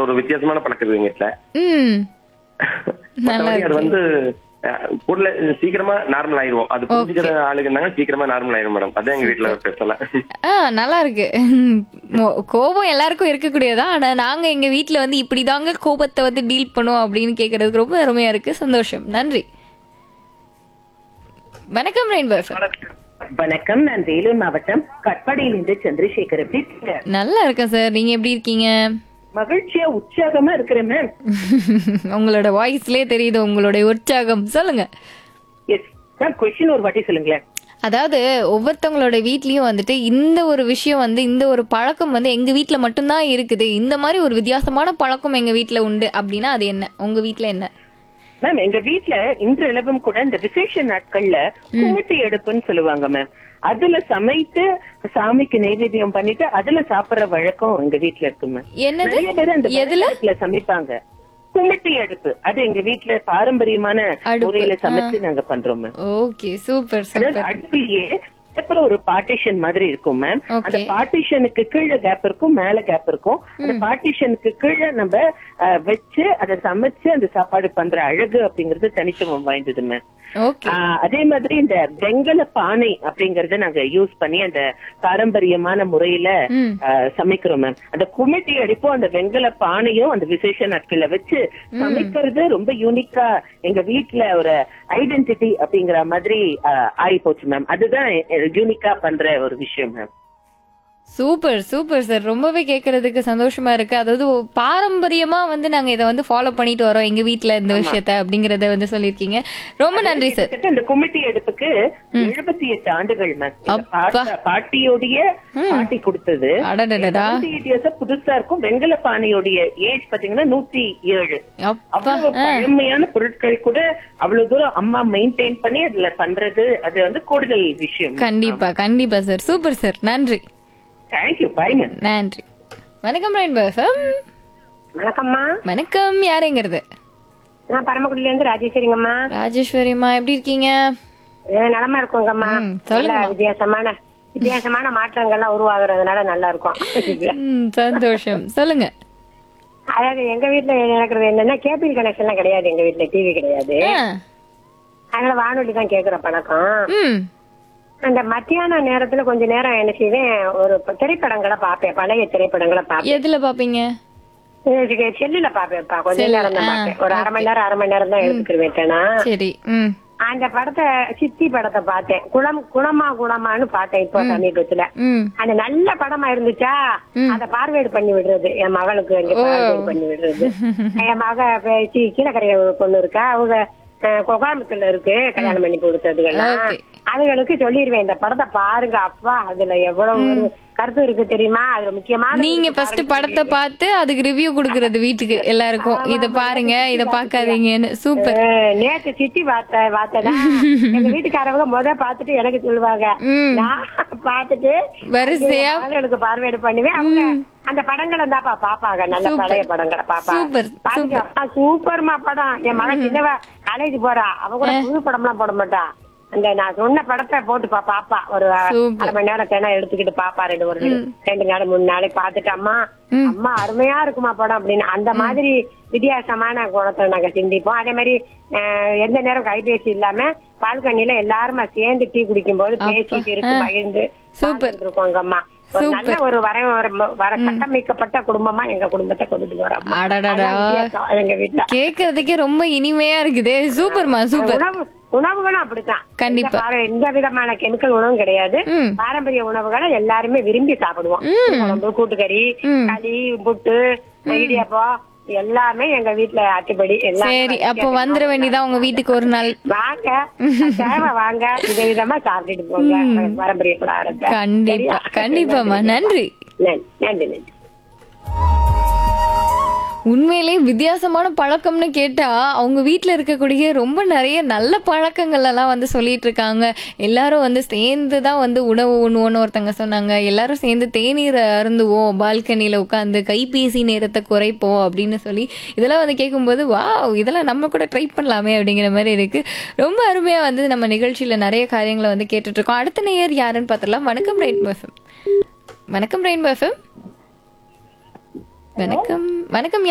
ஒரு வித்தியாசமான பழக்கம் இருக்கு எங்க வீட்டுல ம் நல்லா மத்தபடி அது இருக்கு வந்து அஹ், பொருளை சீக்கிரமா நார்மல் ஆயிடுவோம் அது புரிஞ்சுக்கிற ஆளுங்க இருந்தாங்க சீக்கிரமா நார்மல் ஆயிடும் மேடம் அதான் எங்க வீட்டுல பேசல ஆ நல்லா இருக்கு மோ- கோபம் எல்லாருக்கும் இருக்கக்கூடியதா ஆனா நாங்க எங்க வீட்ல வந்து இப்படிதாங்க கோபத்தை வந்து டீல் பண்ணுவோம் அப்படின்னு கேக்குறதுக்கு ரொம்ப அருமையா இருக்கு சந்தோஷம் நன்றி வணக்கம் ரெயின்போ வணக்கம் நான் வேலூர் மாவட்டம் கட்பாடியிலிருந்து சந்திரசேகர் எப்படி இருக்கீங்க? நல்லா இருக்கேன் சார் நீங்க எப்படி இருக்கீங்க மகிழ்ச்சியா உற்சாகமா இருக்கிறேன் மேம் உங்களோட வாய்ஸ்லயே தெரியுது உங்களுடைய உற்சாகம் சொல்லுங்க எஸ் மேம் கொஸ்டின் ஒரு வாட்டி சொல்லுங்களேன் அதாவது ஒவ்வொருத்தவங்களோட வீட்லயும் வந்துட்டு இந்த ஒரு விஷயம் வந்து இந்த ஒரு பழக்கம் வந்து எங்க வீட்ல மட்டும்தான் இருக்குது இந்த மாதிரி ஒரு வித்தியாசமான பழக்கம் எங்க வீட்ல உண்டு அப்படின்னா அது என்ன உங்க வீட்ல என்ன மேம் எங்க வீட்ல இன்றளவும் கூட இந்த விசேஷ நாட்கள்ல குமிட்டி எடுப்புன்னு சொல்லுவாங்க மேம் அதுல சமைத்து சாமிக்கு நைவேத்தியம் பண்ணிட்டு அதுல சாப்பிடுற வழக்கம் எங்க வீட்ல இருக்கு மேம் என்னது நிறைய பேர் அந்த எதுல விளக்குல சமைப்பாங்க குமிட்டி அடுப்பு அது எங்க வீட்ல பாரம்பரியமான அடுப்பு, முறையில சமைச்சு நாங்க பண்றோம் மேம் ஓகே சூப்பர் அதாவது சூப்பர் அடுப்புலயே அப்புறம் ஒரு பார்ட்டிஷன் மாதிரி இருக்கும் மேம் Okay. அந்த பார்ட்டிஷனுக்கு கீழே கேப் இருக்கும் மேல கேப் இருக்கும் அந்த பார்ட்டிஷனுக்கு கீழே நம்ம அஹ், வச்சு அதை சமைச்சு அந்த சாப்பாடு பண்ற அழகு அப்படிங்கறது தனித்துவம் வாய்ந்தது மேம் ஓகே ஆஹ் அதே மாதிரி இந்த வெங்கல பானை அப்படிங்கறத நாங்க யூஸ் பண்ணி அந்த பாரம்பரியமான முறையில ம். ஆஹ் சமைக்கிறோம் மேம் அந்த குமிட்டி அடிப்போம் அந்த வெங்கல பானையும் அந்த விசேஷ நாட்கள்ல வச்சு சமைக்கிறது ரொம்ப யூனிக்கா எங்க வீட்ல ஒரு ஐடென்டிட்டி அப்படிங்கிற மாதிரி ஆஹ் ஆகி போச்சு மேம் அதுதான் யூனிக்கா பண்ற ஒரு விஷயம் மேம் சூப்பர் சூப்பர் சார் ரொம்பவே கேட்கறதுக்கு சந்தோஷமா இருக்கு அதாவது ஒ- பாரம்பரியமா வந்து நாங்க இதை வந்து ஃபாலோ பண்ணிட்டு வரோம் எங்க வீட்ல இந்த விஷயத்த அப்படிங்கறத வந்து சொல்லியிருக்கீங்க ரொம்ப நன்றி சார் கிட்டத்தட்ட இந்த குமிட்டி அடுப்புக்கு எழுபத்தி எட்டு ஆண்டுகள் மேம் எங்க அப்பா. பாட்ட- பாட்டியோடைய பாட்டி கொடுத்தது அடடடடா 78 years ஆ புதுசா இருக்கும் வெங்கல பானையோடைய ஏஜ் பாத்தீங்கன்னா நூத்தி ஏழு அப்பா அவ்வளவு பழமையான பொருட்கள் கூட அவ்வளவு தூரம் அம்மா மெயின்டைன் பண்ணி அதுல பண்றது அது வந்து கூடுதல் விஷயம் கண்டிப்பா கண்டிப்பா சார் சூப்பர் சார் நன்றி தேங்க்யூ பை மேம் நன்றி வணக்கம் ரெயின்போ எஃப்எம் வணக்கம்மா வணக்கம் யாருங்கிறது நான் பரமக்குடியில இருந்து ராஜேஸ்வரிங்கம்மா ராஜேஸ்வரிமா எப்படி இருக்கீங்க ஏ, நலமா இருக்கோங்கம்மா ம், நல்ல சொல்லுங்கம்மா. வித்தியாசமான வித்தியாசமான மாற்றங்கள்லாம் உருவாகுறதுனால நல்லா இருக்கும் ம், சந்தோஷம் சொல்லுங்க அதாவது எங்க வீட்டுல நடக்கிறது என்னன்னா கேபிள் கனெக்ஷன்லாம் கிடையாது எங்க வீட்டுல டிவி கிடையாது ஆ, அதனால வானொலி தான் கேக்குற பழக்கம் ம் அந்த மத்தியான நேரத்துல கொஞ்ச நேரம் என்ன செய்வேன் ஒரு ப- திரைப்படங்களை பார்ப்பேன் பழைய திரைப்படங்களை பார்ப்பேன் எதுல பாப்பீங்க இதுக்கு செல்லுல பார்ப்பேன்ப்பா கொஞ்ச செல்லுல, நேரம் தான் ஆ, பார்ப்பேன் ஒரு அரை மணி நேரம் அரை மணி நேரம் தான் எடுத்துக்கிருவேன் சரி ம் அந்த படத்தை சித்தி படத்தை பார்த்தேன் குணம் குணமா குணமான்னு பார்த்தேன் இப்போ சமீபத்துல ம் அந்த நல்ல படமா இருந்துச்சா அத பார்வேடு பண்ணி விடுறது என் மகளுக்கு இங்க பார்வேடு பண்ணி விடுறது என் மக பேசி கீழக்கரைய பொண்ணு இருக்கா அவங்க அஹ், கோகாமத்துல இருக்கு கல்யாணம் பண்ணி கொடுத்ததுகெல்லாம் Okay. அதுகளுக்கு சொல்லிடுவேன் இந்த படத்தை பாருங்க அப்பா அதுல எவ்வளவு ஒரு கருத்து இருக்கு தெரியுமா அதுல முக்கியமான நீங்க ஃபர்ஸ்ட் படத்தை பார்த்து அதுக்கு ரிவ்யூ கொடுக்கறது வீட்டுக்கு எல்லாருக்கும் இத பாருங்க இத பாக்காதீங்கன்னு சூப்பர் அஹ், நேத்து சித்தி பார்த்த பார்த்ததா எங்க வீட்டுக்காரவங்க முத பார்த்துட்டு எனக்கு சொல்லுவாங்க ம். நான் பார்த்துட்டு வரிசையா மகளுக்கு பார்வையிட பண்ணுவேன் அவங்க அந்த படங்களை தான்ப்பா பாப்பாங்க நல்ல சூப்பர். பழைய படங்களை பாப்பாங்க சூப்பர், பாருங்க, அப்பா, சூப்பர்மா படம் என் மகன் சின்னவ காலேஜ் போறா அவ கூட புது படம்லாம் போட மாட்டா அந்த நான் சொன்ன படத்தை போட்டு பா பாப்பா ஒரு சூப்பர். அரை மணி நேரம் தேனா எடுத்துக்கிட்டு பாப்பா ரெண்டு ஒரு ரெண்டு நாள் மூணு நாளைக்கு பாத்துட்டு அம்மா அம்மா அருமையா இருக்குமா படம் அப்படின்னு அந்த மாதிரி வித்தியாசமான குணத்தை நாங்க சிந்திப்போம் அதே மாதிரி அஹ், எந்த நேரம் கைபேசி இல்லாம பால்கனில எல்லாருமா சேர்ந்து டீ குடிக்கும் போது பேசிட்டு இருக்கு பகிர்ந்து சூப்பர். பார்த்துட்டு இருக்கோம் எங்க அம்மா ஒரு நல்ல சூப்பர். ஒரு வர வர- வர கட்டமைக்கப்பட்ட குடும்பமா எங்க குடும்பத்தை கொண்டுட்டு வரோம் அடடடா. எங்க வீட்டுல கேக்குறதுக்கே ரொம்ப இனிமையா இருக்குது சூப்பர்மா சூப்பர் உணவு உணவுகளும் அப்படித்தான் கண்டிப்பா. எந்த பார- எந்த விதமான கெமிக்கல் உணவும் கிடையாது ம். பாரம்பரிய உணவுகளை எல்லாருமே விரும்பி சாப்பிடுவோம் குழம்பு கூட்டுக்கறி ம். களி புட்டு இடியாப்பம் எல்லாமே எங்க வீட்டுல அட்டுப்படி எல்லாமே சரி அப்போ வந்துட வேண்டியதான் உங்க வீட்டுக்கு ஒரு நாள் வாங்க கட்டாயமா வாங்க விதவிதமா சாப்பிட்டுட்டு போங்க பாரம்பரிய பலகாரத்தை கண்டிப்பா சரியா? கண்டிப்பாமா நன்றி நன்றி நன்றி நன்றி உண்மையிலே வித்தியாசமான பழக்கம்னு கேட்டா அவங்க வீட்ல இருக்கக்கூடிய ரொம்ப நிறைய நல்ல பழக்கங்கள் எல்லாம் வந்து சொல்லிட்டு இருக்காங்க எல்லாரும் வந்து சேர்ந்து தான் வந்து உணவு உண்ணுவோம்னு ஒருத்தங்க சொன்னாங்க எல்லாரும் சேர்ந்து தேநீர் அருந்துவோம் பால்கனியில உட்காந்து கைபேசி நேரத்தை குறைப்போம் அப்படின்னு சொல்லி இதெல்லாம் வந்து கேட்கும்போது வாவ் இதெல்லாம் நம்ம கூட ட்ரை பண்ணலாமே அப்படிங்கிற மாதிரி இருக்கு ரொம்ப அருமையா வந்து நம்ம நிகழ்ச்சியில நிறைய காரியங்களை வந்து கேட்டுட்டு இருக்கோம் அடுத்த நேயர் யாருன்னு பார்த்தலாம் வணக்கம் ரெயின்போ எஃப்எம் வணக்கம் ரெயின்போ எஃப்எம் வணக்கம் வணக்கம்